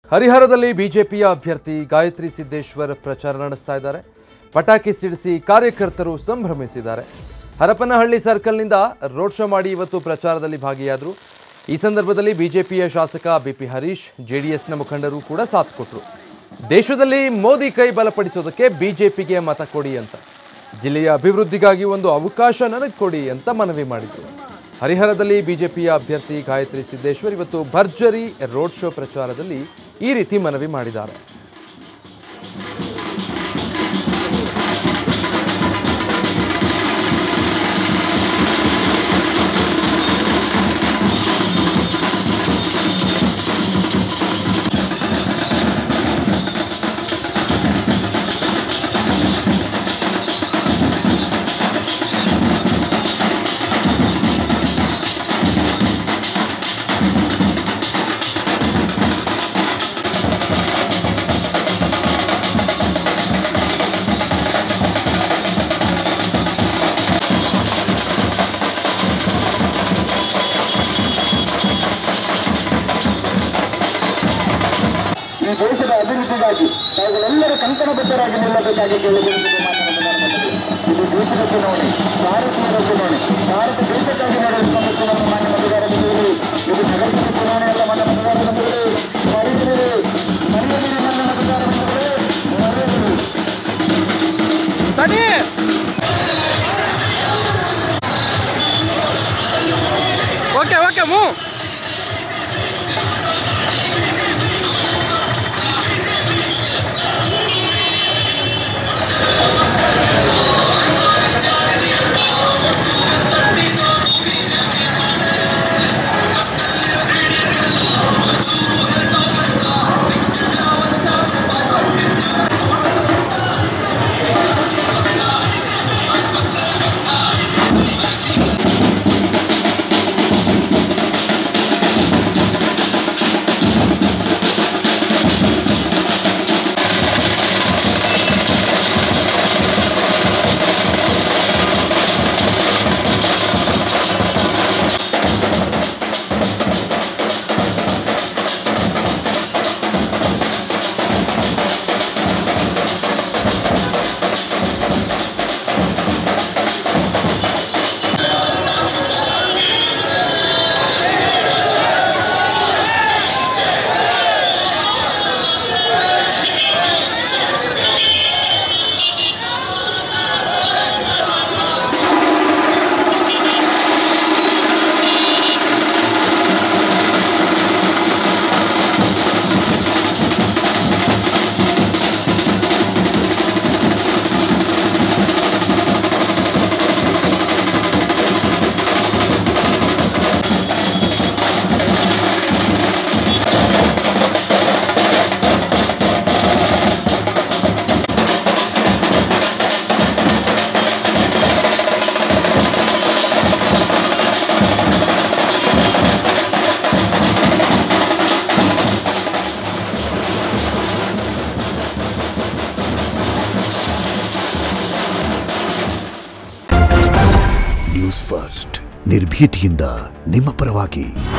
ಹರಿಹರದಲ್ಲಿ ಬಿಜೆಪಿಯ ಅಭ್ಯರ್ಥಿ ಗಾಯತ್ರಿ ಸಿದ್ದೇಶ್ವರ್ ಪ್ರಚಾರ ನಡೆಸ್ತಾ ಇದ್ದಾರೆ ಪಟಾಕಿ ಸಿಡಿಸಿ ಕಾರ್ಯಕರ್ತರು ಸಂಭ್ರಮಿಸಿದ್ದಾರೆ ಹರಪನಹಳ್ಳಿ ಸರ್ಕಲ್ನಿಂದ ರೋಡ್ ಶೋ ಮಾಡಿ ಇವತ್ತು ಪ್ರಚಾರದಲ್ಲಿ ಭಾಗಿಯಾದರು ಈ ಸಂದರ್ಭದಲ್ಲಿ ಬಿಜೆಪಿಯ ಶಾಸಕ ಬಿಪಿ ಹರೀಶ್ ಜೆಡಿಎಸ್ನ ಮುಖಂಡರು ಕೂಡ ಸಾಥ್ ಕೊಟ್ಟರು ದೇಶದಲ್ಲಿ ಮೋದಿ ಕೈ ಬಲಪಡಿಸೋದಕ್ಕೆ ಬಿಜೆಪಿಗೆ ಮತ ಕೊಡಿ ಅಂತ ಜಿಲ್ಲೆಯ ಅಭಿವೃದ್ಧಿಗಾಗಿ ಒಂದು ಅವಕಾಶ ನನಗೆ ಕೊಡಿ ಅಂತ ಮನವಿ ಮಾಡಿದರು ಹರಿಹರದಲ್ಲಿ ಬಿಜೆಪಿಯ ಅಭ್ಯರ್ಥಿ ಗಾಯತ್ರಿ ಸಿದ್ದೇಶ್ವರ್ ಇವತ್ತು ಭರ್ಜರಿ ರೋಡ್ ಶೋ ಪ್ರಚಾರದಲ್ಲಿ ಈ ರೀತಿ ಮನವಿ ಮಾಡಿದ್ದಾರೆ ಈ ದೇಶದ ಅಭಿವೃದ್ಧಿಗಾಗಿ ತಾವುಗಳೆಲ್ಲರೂ ಕಂಕಣಬದ್ಧರಾಗಿ ನಿಲ್ಲಬೇಕಾಗಿ ಕೇಳಿಕೊಳ್ಳುತ್ತಿದೆ ಇದು ದೇಶದ ಚುನಾವಣೆ ಭಾರತೀಯರ ಚುನಾವಣೆ ಭಾರತ ದೇಶಕ್ಕಾಗಿ ನಡೆಯುವಂತಹ ಚುನಾವಣೆ ಮಾನ್ಯ ಮತದಾರ ಬಂಧುಗಳು ಇದು ನಗರದ ಚುನಾವಣೆ ಅಲ್ಲ ಮಾನ್ಯ ಮತದಾರ ಬಂಧುಗಳು ಮರೆಯದಿರಿ ಮರೆಯದಿರಿ ನನ್ನ ಮತದಾರ ಬಂಧುಗಳೇ ಮರೆಯದಿರಿ ತಡಿ ಓಕೆ ಓಕೆ ಮೂ ನ್ಯೂಸ್ ಫಸ್ಟ್ ನಿರ್ಭೀತಿಯಿಂದ ನಿಮ್ಮ ಪರವಾಗಿ